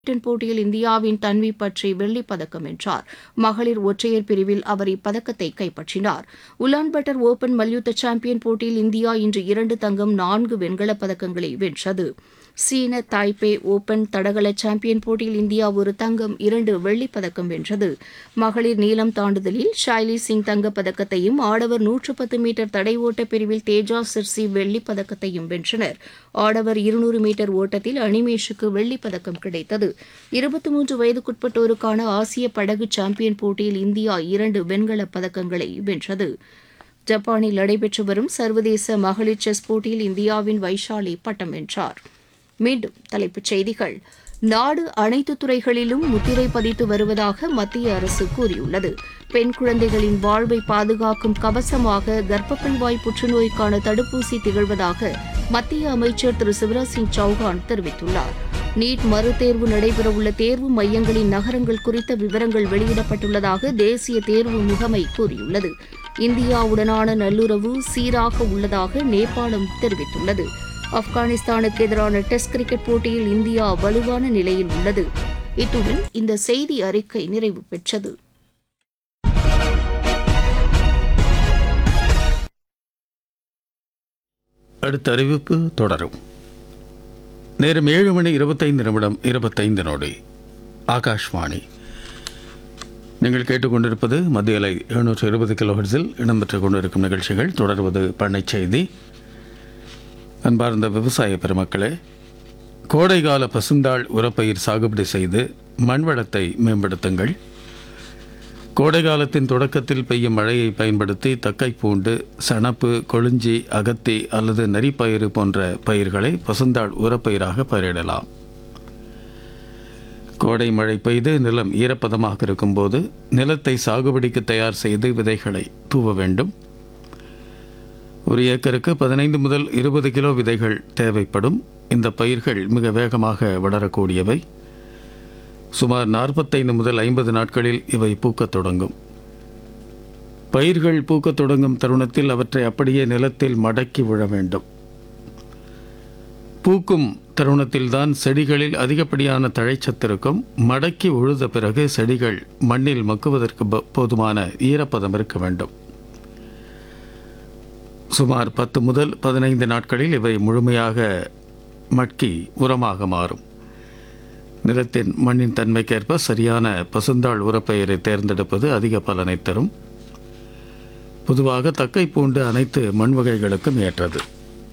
badminton போட்டியில் இந்தியாவின் தன்வி பட்ரி வெள்ளிப் பதக்கம் வென்றார் மகளிர் ஒற்றையர் பிரிவில் அவர் இப்பதக்கத்தை கைப்பற்றினார் உலான்பட்டர் ஓபன் மல்யுத்த சாம்பியன் போட்டியில் இந்தியா இன்று இரண்டு தங்கம் நான்கு வெண்கலப் பதக்கங்களை வென்றது சீன தாய்பே ஓபன் தடகள சாம்பியன் போட்டியில் இந்தியா ஒரு தங்கம் இரண்டு வெள்ளிப் பதக்கம் வென்றது மகளிர் நீளம் தாண்டுதலில் ஷைலி சிங் தங்கப் பதக்கத்தையும் ஆடவர் நூற்று பத்து மீட்டர் தடை ஓட்ட பிரிவில் தேஜா சிர்சி வெள்ளிப் பதக்கத்தையும் வென்றனர் ஆடவர் இருநூறு மீட்டர் ஓட்டத்தில் அனிமேஷுக்கு வெள்ளிப் பதக்கம் கிடைத்தது இருபத்தி மூன்று வயதுக்குட்பட்டோருக்கான ஆசிய படகு சாம்பியன் போட்டியில் இந்தியா இரண்டு வெண்கலப் பதக்கங்களை வென்றது ஜப்பானில் நடைபெற்று வரும் சர்வதேச மகளிர் செஸ் போட்டியில் இந்தியாவின் வைஷாலி பட்டம் வென்றார் மீண்டும் தலைப்புச் செய்திகள் நாடு அனைத்து துறைகளிலும் முத்திரை பதித்து வருவதாக மத்திய அரசு கூறியுள்ளது பெண் குழந்தைகளின் வாழ்வை பாதுகாக்கும் கவசமாக கர்ப்பப்பை வாய் புற்றுநோய்க்கான தடுப்பூசி திகழ்வதாக மத்திய அமைச்சர் திரு சிவராஜ் சிங் சௌஹான் தெரிவித்துள்ளார் நீட் மறுதேர்வு நடைபெறவுள்ள தேர்வு மையங்களின் நகரங்கள் குறித்த விவரங்கள் வெளியிடப்பட்டுள்ளதாக தேசிய தேர்வு முகமை கூறியுள்ளது இந்தியாவுடனான நல்லுறவு சீராக உள்ளதாக நேபாளம் தெரிவித்துள்ளது ஆப்கானிஸ்தானுக்கு எதிரான டெஸ்ட் கிரிக்கெட் போட்டியில் இந்தியா வலுவான நிலையில் உள்ளது இத்துடன் இந்த செய்தி அறிக்கை நிறைவு பெற்றது அடுத்த அறிவிப்பு தொடரும் நேரம் ஏழு மணி இருபத்தைந்து நிமிடம் இருபத்தைந்து நொடி ஆகாஷ்வாணி நீங்கள் கேட்டுக்கொண்டிருப்பது மத்திய அலை எழுநூற்று இருபது கிலோஹெர்ட்ஸில் இடம்பெற்றுக் கொண்டிருக்கும் நிகழ்ச்சிகள் தொடர்வது பண்ணைச் செய்தி அன்பார்ந்த விவசாய பெருமக்களே கோடைகால பசுந்தாள் உரப்பயிர் சாகுபடி செய்து மண்வளத்தை மேம்படுத்துங்கள் கோடை காலத்தின் தொடக்கத்தில் பெய்யும் மழையை பயன்படுத்தி தக்கை பூண்டு சணப்பு கொழுஞ்சி அகத்தி அல்லது நரிப்பயிறு போன்ற பயிர்களை பசுந்தாள் உரப்பயிராக பயிரிடலாம் கோடை மழை பெய்து நிலம் ஈரப்பதமாக இருக்கும்போது நிலத்தை சாகுபடிக்கு தயார் செய்து விதைகளை தூவ வேண்டும் ஒரு ஏக்கருக்கு பதினைந்து முதல் இருபது கிலோ விதைகள் தேவைப்படும் இந்த பயிர்கள் மிக வேகமாக வளரக்கூடியவை சுமார் நாற்பத்தைந்து முதல் ஐம்பது நாட்களில் இவை பூக்கத் தொடங்கும் பயிர்கள் பூக்கத் தொடங்கும் தருணத்தில் அவற்றை அப்படியே நிலத்தில் மடக்கி விழ வேண்டும் பூக்கும் தருணத்தில்தான் செடிகளில் அதிகப்படியான தழைச்சத்து இருக்கும் மடக்கி உழுத பிறகு செடிகள் மண்ணில் மக்குவதற்கு ப- போதுமான ஈரப்பதம் இருக்க வேண்டும் சுமார் பத்து முதல் பதினைந்து நாட்களில் இவை முழுமையாக மட்கி உரமாக மாறும் நிலத்தின் மண்ணின் தன்மைக்கேற்ப சரியான பசுந்தாள் உரப்பெயரை தேர்ந்தெடுப்பது அதிக பலனை தரும் பொதுவாக தக்கை பூண்டு அனைத்து மண் வகைகளுக்கும் ஏற்றது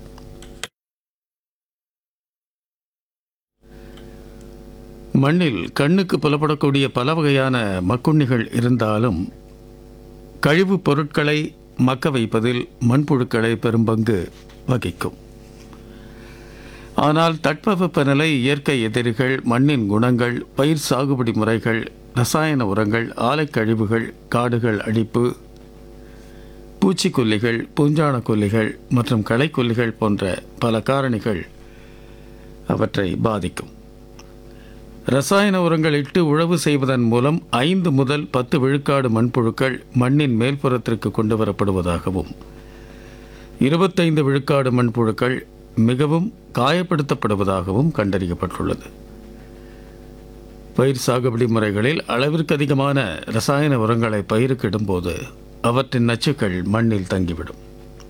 மண்ணில் கண்ணுக்கு புலப்படக்கூடிய பல வகையான மக்குண்ணிகள் இருந்தாலும் கழிவுப் பொருட்களை மக்க வைப்பதில் மண்புழுக்களை பெரும்பங்கு வகிக்கும் ஆனால் தட்பவெப்பநிலை இயற்கை எதிரிகள் மண்ணின் குணங்கள் பயிர் சாகுபடி முறைகள் ரசாயன உரங்கள் ஆலைக் கழிவுகள் காடுகள் அழிப்பு பூச்சிக்கொல்லிகள் பூஞ்சான கொல்லிகள் மற்றும் களைக்கொல்லிகள் போன்ற பல காரணிகள் அவற்றை பாதிக்கும் ரசாயன உரங்கள் இட்டு உழவு செய்வதன் மூலம் ஐந்து முதல் பத்து விழுக்காடு மண்புழுக்கள் மண்ணின் மேல்புறத்திற்கு கொண்டு வரப்படுவதாகவும் இருபத்தைந்து விழுக்காடு மண்புழுக்கள் மிகவும் காயப்படுத்தப்படுவதாகவும் கண்டறியப்பட்டுள்ளது பயிர் சாகுபடி முறைகளில் அளவிற்கு அதிகமான ரசாயன உரங்களை பயிருக்கு இடும்போது அவற்றின் நச்சுக்கள் மண்ணில் தங்கிவிடும்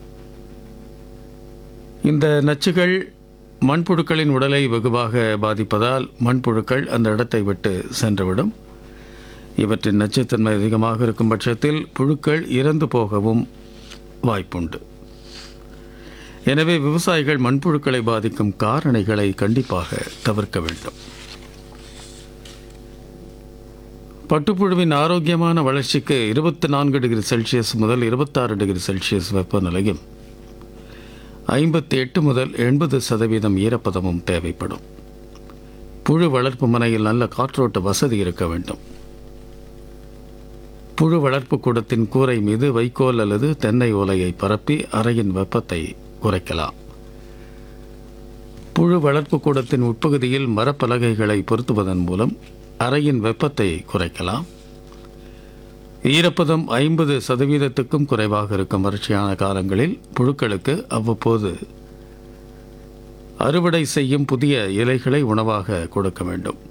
இந்த நச்சுகள் மண்புழுக்களின் உடலை வெகுவாக பாதிப்பதால் மண்புழுக்கள் அந்த இடத்தை விட்டு சென்றுவிடும் இவற்றின் நச்சுத்தன்மை அதிகமாக இருக்கும் பட்சத்தில் புழுக்கள் இறந்து போகவும் வாய்ப்புண்டு எனவே விவசாயிகள் மண்புழுக்களை பாதிக்கும் காரணிகளை கண்டிப்பாக தவிர்க்க வேண்டும் பட்டுப்புழுவின் ஆரோக்கியமான வளர்ச்சிக்கு இருபத்தி நான்கு டிகிரி செல்சியஸ் முதல் இருபத்தாறு டிகிரி செல்சியஸ் வெப்பநிலையும் ஐம்பத்தி எட்டு முதல் எண்பது சதவீதம் ஈரப்பதமும் தேவைப்படும் புழு வளர்ப்பு மனையில் நல்ல காற்றோட்ட வசதி இருக்க வேண்டும் புழு வளர்ப்பு கூடத்தின் கூரை மீது வைக்கோல் அல்லது தென்னை ஓலையை பரப்பி அறையின் வெப்பத்தை குறைக்கலாம் புழு வளர்ப்பு கூடத்தின் உட்பகுதியில் மரப்பலகைகளை பொருத்துவதன் மூலம் அறையின் வெப்பத்தை குறைக்கலாம் ஈரப்பதம் ஐம்பது சதவீதத்துக்கும் குறைவாக இருக்கும் வறட்சியான காலங்களில் புழுக்களுக்கு அவ்வப்போது அறுவடை செய்யும் புதிய இலைகளை உணவாக கொடுக்க வேண்டும்